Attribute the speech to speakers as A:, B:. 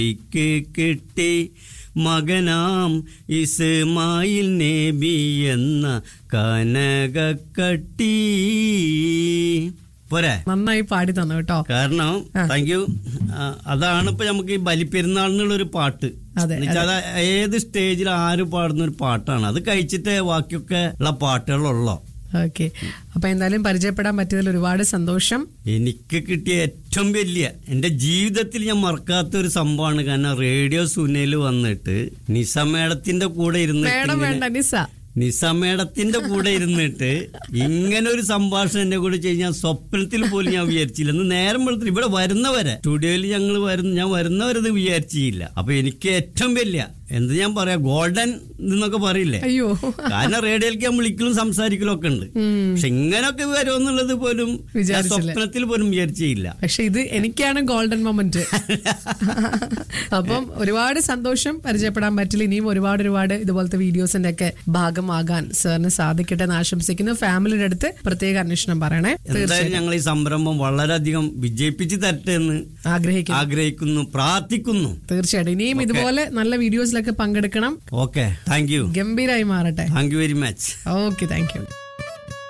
A: എനിക്ക് കിട്ടി മകനാം ഇസ്മായിൽ നബി എന്ന കനകക്കട്ടി പോരെ
B: നന്നായി പാടി തന്നു കേട്ടോ
A: കാരണം താങ്ക് യു അതാണ് ഇപ്പൊ നമുക്ക് ഈ ബലിപ്പെരുന്നാളിനുള്ള ഒരു പാട്ട്
B: അതെ,
A: എന്നുവെച്ചാൽ അത് ഏത് സ്റ്റേജിൽ ആര് പാടുന്ന ഒരു പാട്ടാണ് അത് കഴിച്ചിട്ട് ബാക്കിയൊക്കെ ഉള്ള പാട്ടുകളുള്ളോ
B: ഓക്കെ അപ്പൊ എന്തായാലും പരിചയപ്പെടാൻ പറ്റിയതിൽ ഒരുപാട് സന്തോഷം
A: എനിക്ക് കിട്ടിയ ഏറ്റവും വലിയ എന്റെ ജീവിതത്തിൽ ഞാൻ മറക്കാത്ത ഒരു സംഭവമാണ് കാരണം റേഡിയോ സുനയിൽ വന്നിട്ട് നിസമേടത്തിന്റെ കൂടെ ഇരുന്നിട്ട്
B: മേഡം
A: ഇങ്ങനെ-
B: വേണ്ട നിസ
A: നിസമേടത്തിന്റെ കൂടെ ഇരുന്നിട്ട് ഇങ്ങനെ ഒരു സംഭാഷണം എന്നെ കൂടെ ചെയ്യാൻ സ്വപ്നത്തിൽ പോലും ഞാൻ വിചാരിച്ചില്ല ഇന്ന് നേരം വെളുത്തിൽ ഇവിടെ വരുന്നവരെ സ്റ്റുഡിയോയിൽ ഞങ്ങൾ വരുന്ന ഞാൻ വരുന്നവരത് വിചാരിച്ചില്ല അപ്പൊ എനിക്ക് ഏറ്റവും വലിയ എന്ത് ഞാൻ പറയാ ഗോൾഡൻ എന്നൊക്കെ പറയില്ലേ
B: അയ്യോ
A: കാരണം റേഡിയോയിലേക്ക് ഞാൻ വിളിക്കലും സംസാരിക്കലും ഒക്കെ ഉണ്ട് പക്ഷെ ഇങ്ങനൊക്കെ വരുമെന്നുള്ളത് പോലും ഞാൻ
B: വിചാരിച്ചില്ല.
A: സ്വപ്നത്തിൽ പോലും വിചാരിച്ചില്ല
B: പക്ഷെ ഇത് എനിക്കാണ് ഗോൾഡൻ മൊമെന്റ് അപ്പം ഒരുപാട് സന്തോഷം പരിചയപ്പെടാൻ പറ്റില്ല ഇനിയും ഒരുപാട് ഒരുപാട് ഇതുപോലത്തെ വീഡിയോസിന്റെ ഒക്കെ ഭാഗമാകാൻ സാറിന് സാധിക്കട്ടെ എന്ന് ആശംസിക്കുന്നു ഫാമിലിയുടെ അടുത്ത് പ്രത്യേക അന്വേഷണം പറയണേ
A: എന്തായാലും ഞങ്ങൾ ഈ സംരംഭം വളരെയധികം വിജയിപ്പിച്ച് തരട്ടെ എന്ന്
B: ആഗ്രഹിക്കുന്നു
A: ആഗ്രഹിക്കുന്നു പ്രാർത്ഥിക്കുന്നു
B: തീർച്ചയായിട്ടും ഇനിയും ഇതുപോലെ നല്ല വീഡിയോസിലൊക്കെ പങ്കെടുക്കണം
A: ഓക്കെ താങ്ക് യു
B: ഗംഭീരായി മാറട്ടെ
A: thank you very much
B: okay thank U